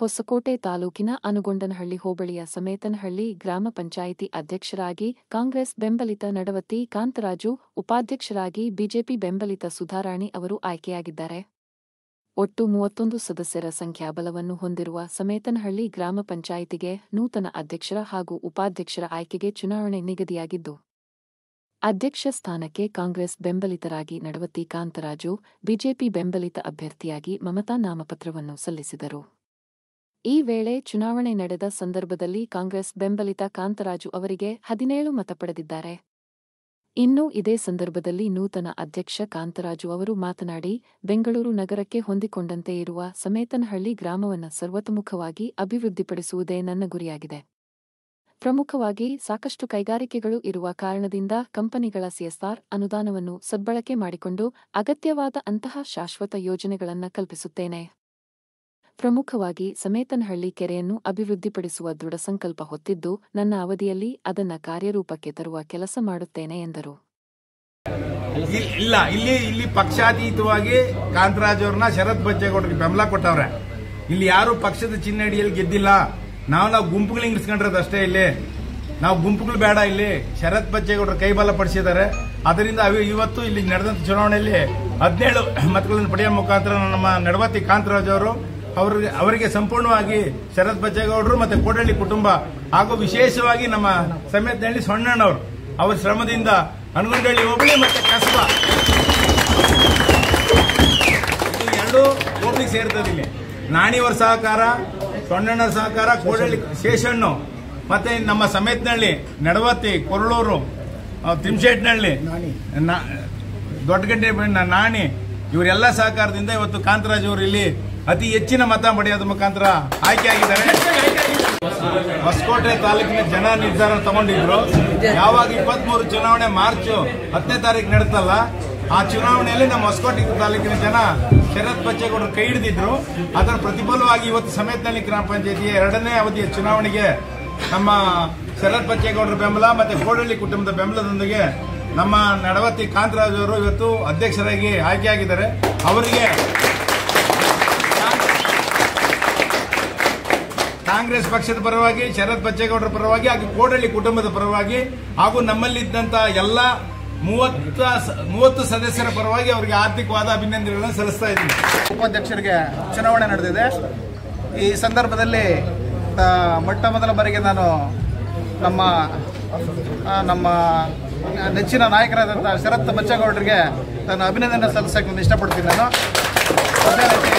ಹೊಸಕೋಟೆ ತಾಲೂಕಿನ ಅನುಗೊಂಡನಹಳ್ಳಿ ಹೋಬಳಿಯ ಸಮೇತನಹಳ್ಳಿ ಗ್ರಾಮ ಪಂಚಾಯಿತಿ ಅಧ್ಯಕ್ಷರಾಗಿ ಕಾಂಗ್ರೆಸ್ ಬೆಂಬಲಿತ ನಡವತಿ ಕಾಂತರಾಜು ಉಪಾಧ್ಯಕ್ಷರಾಗಿ ಬಿಜೆಪಿ ಬೆಂಬಲಿತ ಸುಧಾರಾಣಿ ಅವರು ಆಯ್ಕೆಯಾಗಿದ್ದಾರೆ ಒಟ್ಟು ಮೂವತ್ತೊಂದು ಸದಸ್ಯರ ಸಂಖ್ಯಾಬಲವನ್ನು ಹೊಂದಿರುವ ಸಮೇತನಹಳ್ಳಿ ಗ್ರಾಮ ಪಂಚಾಯಿತಿಗೆ ನೂತನ ಅಧ್ಯಕ್ಷರ ಹಾಗೂ ಉಪಾಧ್ಯಕ್ಷರ ಆಯ್ಕೆಗೆ ಚುನಾವಣೆ ನಿಗದಿಯಾಗಿದ್ದು ಅಧ್ಯಕ್ಷ ಸ್ಥಾನಕ್ಕೆ ಕಾಂಗ್ರೆಸ್ ಬೆಂಬಲಿತರಾಗಿ ನಡವತಿ ಕಾಂತರಾಜು ಬಿಜೆಪಿ ಬೆಂಬಲಿತ ಅಭ್ಯರ್ಥಿಯಾಗಿ ಮಮತಾ ನಾಮಪತ್ರವನ್ನು ಸಲ್ಲಿಸಿದರು ಈ ವೇಳೆ ಚುನಾವಣೆ ನಡೆದ ಸಂದರ್ಭದಲ್ಲಿ ಕಾಂಗ್ರೆಸ್ ಬೆಂಬಲಿತ ಕಾಂತರಾಜು ಅವರಿಗೆ ಹದಿನೇಳು ಮತ ಪಡೆದಿದ್ದಾರೆ ಇನ್ನು ಇದೇ ಸಂದರ್ಭದಲ್ಲಿ ನೂತನ ಅಧ್ಯಕ್ಷ ಕಾಂತರಾಜು ಅವರು ಮಾತನಾಡಿ ಬೆಂಗಳೂರು ನಗರಕ್ಕೆ ಹೊಂದಿಕೊಂಡಂತೆ ಇರುವ ಸಮೇತನಹಳ್ಳಿ ಗ್ರಾಮವನ್ನು ಸರ್ವತೋಮುಖವಾಗಿ ಅಭಿವೃದ್ಧಿಪಡಿಸುವುದೇ ನನ್ನ ಗುರಿಯಾಗಿದೆ ಪ್ರಮುಖವಾಗಿ ಸಾಕಷ್ಟು ಕೈಗಾರಿಕೆಗಳು ಇರುವ ಕಾರಣದಿಂದ ಕಂಪನಿಗಳ ಸಿಎಸ್ಆರ್ ಅನುದಾನವನ್ನು ಸದ್ಬಳಕೆ ಮಾಡಿಕೊಂಡು ಅಗತ್ಯವಾದ ಅಂತಹ ಶಾಶ್ವತ ಯೋಜನೆಗಳನ್ನು ಕಲ್ಪಿಸುತ್ತೇನೆ ಪ್ರಮುಖವಾಗಿ ಸಮೇತನಹಳ್ಳಿ ಕೆರೆಯನ್ನು ಅಭಿವೃದ್ಧಿಪಡಿಸುವ ದೃಢ ಸಂಕಲ್ಪ ಹೊತ್ತಿದ್ದು ನನ್ನ ಅವಧಿಯಲ್ಲಿ ಅದನ್ನ ಕಾರ್ಯರೂಪಕ್ಕೆ ತರುವ ಕೆಲಸ ಮಾಡುತ್ತೇನೆ ಎಂದರು ಇಲ್- ಇಲ್ಲ ಇಲ್ಲಿ ಇಲ್ಲಿ ಪಕ್ಷಾತೀತವಾಗಿ ಕಾಂತರಾಜ್ ಅವ್ರನ್ನ ಶರತ್ ಬಚ್ಚೇಗೌಡರಿಗೆ ಬೆಂಬಲ ಕೊಟ್ಟವ್ರೆ ಇಲ್ಲಿ ಯಾರು ಪಕ್ಷದ ಚಿಹ್ನೆ ಅಡಿಯಲ್ಲಿ ಗೆದ್ದಿಲ್ಲ ನಾವು ನಾವು ಗುಂಪುಗಳು ಹಿಂಗಿಸ್ಕೊಂಡಿರೋದು ಅಷ್ಟೇ ಇಲ್ಲಿ ನಾವು ಗುಂಪುಗಳು ಬೇಡ ಇಲ್ಲಿ ಶರತ್ ಬಚ್ಚೇಗೌಡರು ಕೈಬಲ ಪಡಿಸಿದ್ದಾರೆ ಅದರಿಂದ ಅವಿ- ಇವತ್ತು ಇಲ್ಲಿ ನಡೆದಂತ ಚುನಾವಣೆಯಲ್ಲಿ ಹದಿನೇಳು ಮತಗಳನ್ನು ಪಡೆಯುವ ಮುಖಾಂತರ ನಮ್ಮ ನಡವತಿ ಕಾಂತರಾಜ್ ಅವರು ಅವರಿಗೆ ಅವರಿಗೆ ಸಂಪೂರ್ಣವಾಗಿ ಶರತ್ ಬಚ್ಚೇಗೌಡರು ಮತ್ತೆ ಕೋಡಳ್ಳಿ ಕುಟುಂಬ ಹಾಗೂ ವಿಶೇಷವಾಗಿ ನಮ್ಮ ಸಮೇತನಹಳ್ಳಿ ಸೊಣ್ಣಣ್ಣವರು ಅವರ ಶ್ರಮದಿಂದ ಅನಗುಂಡಳ್ಳಿ ಹೋಬಳಿ ಮತ್ತೆ ಕಸಬಾ ಇದು ಎರಡು ಹೋಬಳಿಗೆ ಸೇರ್ತದೆ ಇಲ್ಲಿ ನಾಣಿಯವರ ಸಹಕಾರ ಸೊಣ್ಣಣ್ಣರ ಸಹಕಾರ ಕೋಡಳ್ಳಿ ಶೇಷಣ್ಣು ಮತ್ತೆ ನಮ್ಮ ಸಮೇತನಹಳ್ಳಿ ನಡವತ್ತಿ ಕೊರಳೂರು ಆ, ತಿಮ್ಶೆಟ್ನಹಳ್ಳಿ ನಾ- ದೊಡ್ಡಗಡ್ಡೆ ಬಣ್ಣ ನಾಣಿ ಇವರೆಲ್ಲ ಸಹಕಾರದಿಂದ ಇವತ್ತು ಕಾಂತರಾಜ್ ಅವರು ಇಲ್ಲಿ ಅತಿ ಹೆಚ್ಚಿನ ಮತ ಪಡೆಯೋದ್ರ ಮುಖಾಂತರ ಆಯ್ಕೆಯಾಗಿದ್ದಾರೆ ಹೊಸಕೋಟೆ ತಾಲೂಕಿನ ಜನ ನಿರ್ಧಾರ ತಗೊಂಡಿದ್ರು ಯಾವಾಗ ಇಪ್ಪತ್ಮೂರು ಚುನಾವಣೆ ಮಾರ್ಚ್ ಹತ್ತನೇ ತಾರೀಕು ನಡೆತಲ್ಲ ಆ ಚುನಾವಣೆಯಲ್ಲಿ ನಮ್ಮ ಹೊಸಕೋಟೆ ತಾಲೂಕಿನ ಜನ ಶರತ್ ಬಚ್ಚೇಗೌಡರು ಕೈ ಹಿಡಿದಿದ್ರು ಅದರ ಪ್ರತಿಫಲವಾಗಿ ಇವತ್ತು ಸಮೇತನಹಳ್ಳಿ ಗ್ರಾಮ ಪಂಚಾಯತಿಯ ಎರಡನೇ ಅವಧಿಯ ಚುನಾವಣೆಗೆ ನಮ್ಮ ಶರತ್ ಬಚ್ಚೇಗೌಡರ ಬೆಂಬಲ ಮತ್ತೆ ಕೋಡಳ್ಳಿ ಕುಟುಂಬದ ಬೆಂಬಲದೊಂದಿಗೆ ನಮ್ಮ ನಡವತಿ ಕಾಂತರಾಜ್ ಅವರು ಇವತ್ತು ಅಧ್ಯಕ್ಷರಾಗಿ ಆಯ್ಕೆಯಾಗಿದ್ದಾರೆ ಅವರಿಗೆ ಕಾಂಗ್ರೆಸ್ ಪಕ್ಷದ ಪರವಾಗಿ ಶರತ್ ಬಚ್ಚೇಗೌಡರ ಪರವಾಗಿ ಹಾಗೂ ಕೋಡಳ್ಳಿ ಕುಟುಂಬದ ಪರವಾಗಿ ಹಾಗೂ ನಮ್ಮಲ್ಲಿದ್ದಂತ ಎಲ್ಲ ಮೂವತ್ತ ಮೂವತ್ತು ಸದಸ್ಯರ ಪರವಾಗಿ ಅವರಿಗೆ ಆರ್ಥಿಕವಾದ ಅಭಿನಂದನೆಗಳನ್ನು ಸಲ್ಲಿಸ್ತಾ ಇದ್ದೀನಿ ಉಪಾಧ್ಯಕ್ಷರಿಗೆ ಚುನಾವಣೆ ನಡೆದಿದೆ ಈ ಸಂದರ್ಭದಲ್ಲಿ ಆ, ಮೊಟ್ಟ ಮೊದಲ ಬಾರಿಗೆ ನಾನು ನಮ್ಮ ಆ, ನಮ್ಮ ನೆಚ್ಚಿನ ನಾಯಕರಾದಂಥ ಶರತ್ ಬಚ್ಚೇಗೌಡರಿಗೆ ನಾನು ಅಭಿನಂದನೆ ಸಲ್ಲಿಸಕ್ಕೆ ನಾನು ಇಷ್ಟಪಡ್ತೀನಿ ನಾನು ಅದೇ ರೀತಿ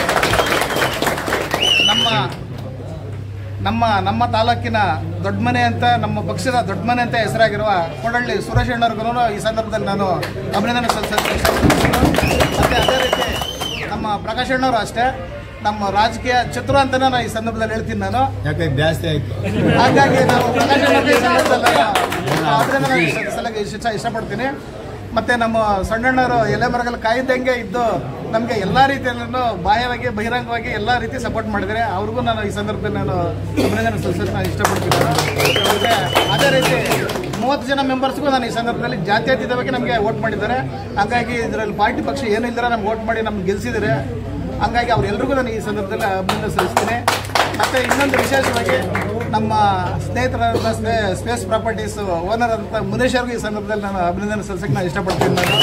ನಮ್ಮ ನಮ್ಮ ನಮ್ಮ ತಾಲೂಕಿನ ದೊಡ್ಡ ಮನೆ ಅಂತ ನಮ್ಮ ಪಕ್ಷದ ದೊಡ್ಡ ಮನೆ ಅಂತ ಹೆಸರಾಗಿರುವ ಕೋಡಳ್ಳಿ ಸುರೇಶ್ ಅಣ್ಣವ್ರಿಗೂ ಈ ಸಂದರ್ಭದಲ್ಲಿ ನಾನು ಅಭಿನಂದನೆ ಸಲ್ಲಿಸಕ್ಕೆ ಇಷ್ಟಪಡ್ತೀನಿ ಮತ್ತೆ ಅದೇ ರೀತಿ ನಮ್ಮ ಪ್ರಕಾಶ್ ಅಣ್ಣವರು ಅಷ್ಟೇ ನಮ್ಮ ರಾಜಕೀಯ ಚತುರ ಅಂತಾನೆ ನಾನು ಈ ಸಂದರ್ಭದಲ್ಲಿ ಹೇಳ್ತೀನಿ ನಾನು ಯಾಕೆ ಜಾಸ್ತಿ ಆಯ್ತು ಹಾಗಾಗಿ ನಾವು ಪ್ರಕಾಶ್ ಅಣ್ಣವ್ರಿಗೆ ಈ ಸಂದರ್ಭದಲ್ಲಿ ನಾನು ಅಭಿನಂದನೆ ಸಲ್ಲಿಸಕ್ಕೆ ಇಷ್ಟ ಇಷ್ಟಪಡ್ತೀನಿ ಮತ್ತೆ ನಮ್ಮ ಸಣ್ಣಣ್ಣವರು ಎಲೆ ಮರಗಲ್ಲಿ ಕಾಯ್ದಂಗೆ ಇದ್ದು ನಮಗೆ ಎಲ್ಲ ರೀತಿಯಲ್ಲೂ ಬಾಹ್ಯವಾಗಿ ಬಹಿರಂಗವಾಗಿ ಎಲ್ಲ ರೀತಿ ಸಪೋರ್ಟ್ ಮಾಡಿದ್ದಾರೆ ಅವ್ರಿಗೂ ನಾನು ಈ ಸಂದರ್ಭದಲ್ಲಿ ನಾನು ಅಭಿನಂದನೆ ಸಲ್ಲಿಸಕ್ಕೆ ನಾನು ಇಷ್ಟಪಡ್ತೀನಿ ಮತ್ತೆ ಅದೇ ರೀತಿ ಮೂವತ್ತು ಜನ ಮೆಂಬರ್ಸ್ಗೂ ನಾನು ಈ ಸಂದರ್ಭದಲ್ಲಿ ಜಾತ್ಯತೀತವಾಗಿ ನಮಗೆ ವೋಟ್ ಮಾಡಿದ್ದಾರೆ ಹಾಗಾಗಿ ಇದರಲ್ಲಿ ಪಾರ್ಟಿ ಪಕ್ಷ ಏನು ಇಲ್ಲದ್ರೆ ನಮ್ಗೆ ವೋಟ್ ಮಾಡಿ ನಮ್ಗೆ ಗೆಲ್ಸಿದ್ದಾರೆ ಹಂಗಾಗಿ ಅವರೆಲ್ಲರಿಗೂ ನಾನು ಈ ಸಂದರ್ಭದಲ್ಲಿ ಅಭಿನಂದನೆ ಸಲ್ಲಿಸ್ತೀನಿ ಮತ್ತೆ ಇನ್ನೊಂದು ವಿಶೇಷವಾಗಿ ನಮ್ಮ ಸ್ನೇಹಿತರಾದ ಸ್ಪೇ- ಸ್ಪೇಸ್ ಪ್ರಾಪರ್ಟೀಸ್ ಓನರ್ ಅಂತ ಮುನೇಶ್ ಅವ್ರಿಗೂ ಈ ಸಂದರ್ಭದಲ್ಲಿ ನಾನು ಅಭಿನಂದನೆ ಸಲ್ಲಿಸಕ್ಕೆ ನಾನು ಇಷ್ಟಪಡ್ತೀನಿ ನಾನು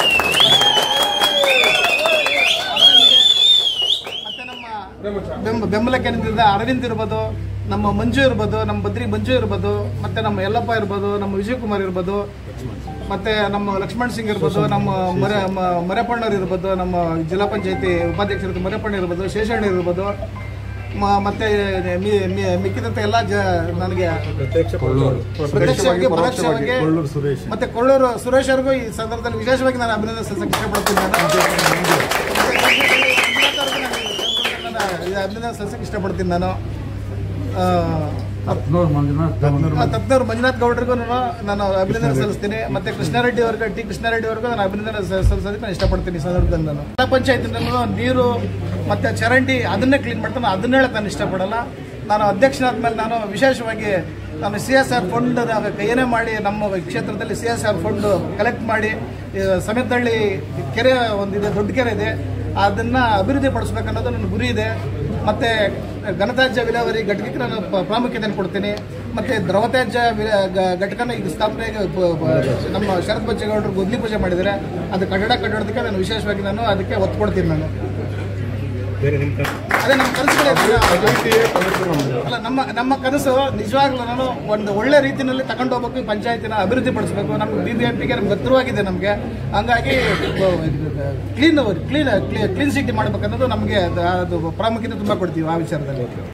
ಮತ್ತೆ ನಮ್ಮ ಬೆಂಬ ಬೆಂಬಲಕ್ಕೆ ನಿಂತಿದ್ದ ಅರವಿಂದ್ ಇರ್ಬೋದು ನಮ್ಮ ಮಂಜು ಇರ್ಬೋದು ನಮ್ಮ ಬದ್ರಿ ಮಂಜು ಇರ್ಬೋದು ಮತ್ತೆ ನಮ್ಮ ಯಲ್ಲಪ್ಪ ಇರ್ಬೋದು ನಮ್ಮ ವಿಜಯ್ ಕುಮಾರ್ ಇರ್ಬೋದು ಮತ್ತೆ ನಮ್ಮ ಲಕ್ಷ್ಮಣ್ ಸಿಂಗ್ ಇರ್ಬೋದು ನಮ್ಮ ಮರೆ ಮ- ಮರೆಪಣ್ಣವ್ರು ಇರ್ಬೋದು ನಮ್ಮ ಜಿಲ್ಲಾ ಪಂಚಾಯತಿ ಉಪಾಧ್ಯಕ್ಷರು ಮರೆಪಣ್ಣ ಇರ್ಬೋದು ಶೇಷಣ್ಣ ಇರ್ಬೋದು ಮ- ಮತ್ತೆ ಮಿ- ಮಿ- ಮಿಕ್ಕಿದಂತ ಎಲ್ಲ ಜ ನನಗೆ ಪ್ರತ್ಯಕ್ಷವಾಗಿ ಪರೋಕ್ಷವಾಗಿ ಮತ್ತೆ ಕೊಳ್ಳೂರು ಸುರೇಶ್ ಅವ್ರಿಗೂ ಈ ಸಂದರ್ಭದಲ್ಲಿ ವಿಶೇಷವಾಗಿ ನಾನು ಅಭಿನಂದನೆ ಸಲ್ಲಿಸಕ್ಕೆ ಇಷ್ಟಪಡ್ತೀನಿ ನಾನು ನಾನು ಈ ಅಭಿನಂದನೆ ಸಲ್ಲಿಸಕ್ಕೆ ಇಷ್ಟಪಡ್ತೀನಿ ನಾನು ಆ, ಆ, ತಜ್ಞರು ಮಂಜುನಾಥ್ ಗೌಡರಿಗೂ ನಾನು ಅಭಿನಂದನೆ ಸಲ್ಲಿಸ್ತೀನಿ ಮತ್ತೆ ಕೃಷ್ಣಾರೆಡ್ಡಿ ಅವ್ರಿಗೆ ಟಿ ಕೃಷ್ಣಾರೆಡ್ಡಿ ಅವ್ರಿಗೂ ನಾನು ಅಭಿನಂದನೆ ಸ- ಸಲ್ಲಿಸೋದಕ್ಕೆ ನಾನು ಇಷ್ಟಪಡ್ತೀನಿ ಈ ಸಂದರ್ಭದಲ್ಲಿ ನಾನು ಜಿಲ್ಲಾ ಪಂಚಾಯತಿನಲ್ಲೂ ನೀರು ಮತ್ತೆ ಚರಂಡಿ ಅದನ್ನೇ ಕ್ಲೀನ್ ಮಾಡ್ತಾನೆ ಅದನ್ನ ಹೇಳಕ್ ನಾನು ಇಷ್ಟಪಡಲ್ಲ ನಾನು ಅಧ್ಯಕ್ಷನಾದ್ಮೇಲೆ ನಾನು ವಿಶೇಷವಾಗಿ ನಾನು ಸಿ ಎಸ್ ಆರ್ ಫಂಡ್ ಏನೇ ಮಾಡಿ ನಮ್ಮ ಕ್ಷೇತ್ರದಲ್ಲಿ C S R fund collect ಮಾಡಿ ಈ ಸಮೇತಹಳ್ಳಿ ಕೆರೆ ಒಂದಿದೆ ದೊಡ್ಡ ಕೆರೆ ಇದೆ ಅದನ್ನ ಅಭಿವೃದ್ಧಿ ಪಡಿಸ್ಬೇಕನ್ನೋದು ನನ್ನ ಗುರಿ ಇದೆ ಮತ್ತೆ ಘನತ್ಯಾಜ್ಯ ವಿಲೇವಾರಿ ಘಟಕಕ್ಕೆ ನಾನು ಪ- ಪ್ರಾಮುಖ್ಯತೆಯನ್ನು ಕೊಡ್ತೀನಿ ಮತ್ತೆ ದ್ರವತ್ಯಾಜ್ಯ ವಿಲ- ಗ- ಘಟಕನ ಈಗ ಸ್ಥಾಪನೆಗೆ ಪ- ಪ- ನಮ್ಮ ಶರತ್ ಬಚ್ಚೇಗೌಡರು ಗುದ್ಲಿ ಪೂಜೆ ಮಾಡಿದ್ದಾರೆ ಅದು ಕಟ್ಟಡ ಕಟ್ಟಡೋದಕ್ಕೆ ನಾನು ವಿಶೇಷವಾಗಿ ನಾನು ಅದಕ್ಕೆ ಒತ್ತು ಕೊಡ್ತೀನಿ ನಾನು ಅದೇ ನಮ್ಮ ಕನಸುಗಳೇ ಅಲ್ಲ ನಮ್ಮ ನಮ್ಮ ಕನಸು ನಿಜವಾಗ್ಲೂ ನಾನು ಒಂದು ಒಳ್ಳೆ ರೀತಿಯಲ್ಲಿ ತಗೊಂಡು ಹೋಗ್ಬೇಕು ಈ ಪಂಚಾಯತಿನ ಅಭಿವೃದ್ಧಿ ಪಡಿಸಬೇಕು ನಮ್ಗೆ ಬಿ ಬಿ ಎಂ ಪಿಗೆ ನಮ್ಗೆ ಹತ್ರವಾಗಿದೆ ನಮಗೆ ಹಂಗಾಗಿ ಕ್ಲೀನ್ ಕ್ಲೀನ್ ಕ್ಲೀನ್ ಸಿಟಿ ಮಾಡ್ಬೇಕನ್ನೋದು ನಮಗೆ ಅದು ಪ್ರಾಮುಖ್ಯತೆ ತುಂಬ ಕೊಡ್ತೀವಿ ಆ ವಿಚಾರದಲ್ಲಿ